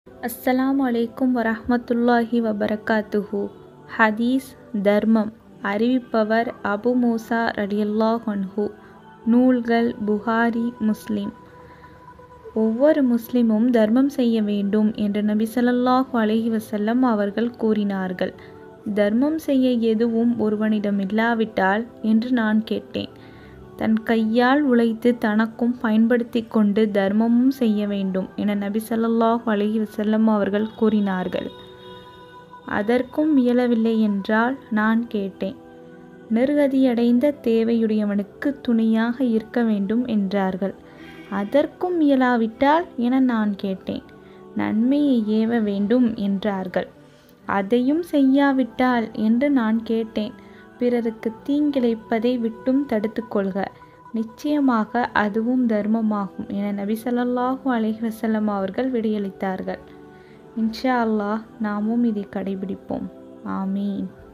அஸ்ஸலாமு அலைக்கும் வரஹ்மத்துல்லாஹி வபரகாத்துஹு ஹதீஸ் தர்மம் அறிவிப்பவர் அபு மூசா ரலியல்லாஹு அன்ஹு நூல்கள் புகாரி முஸ்லிம் ஒவ்வொரு முஸ்லிமும் தர்மம் செய்ய வேண்டும் என்று நபி ஸல்லல்லாஹு அலைஹி வஸல்லம் அவர்கள் கூறினார்கள் தர்மம் செய்ய எதுவும் ஒருவனிடம் இல்லாவிட்டால் என்று நான் கேட்டேன் தன் கையால் உழைத்து தனக்கும் பயன்படுத்தி கொண்டு தர்மமும் செய்ய வேண்டும் என நபி ஸல்லல்லாஹு அலைஹி வஸல்லம் அவர்கள் கூறினார்கள் அதற்கும் இயலவில்லை என்றால் நான் கேட்டேன் நிர்கதியடைந்த தேவையுடையவனுக்கு துணையாக இருக்க வேண்டும் என்றார்கள் அதற்கும் இயலாவிட்டால் என நான் கேட்டேன் நன்மையை ஏவ வேண்டும் என்றார்கள் அதையும் செய்யாவிட்டால் என்று நான் கேட்டேன் பிறருக்கு தீங்கிழைப்பதை விட்டும் தடுத்து கொள்க நிச்சயமாக அதுவும் தர்மமாகும் என நபி ஸல்லல்லாஹு அலைஹி வஸல்லம் அவர்கள் விடையளித்தார்கள் இன்ஷா அல்லாஹ் நாமும் இதை கடைபிடிப்போம் ஆமீன்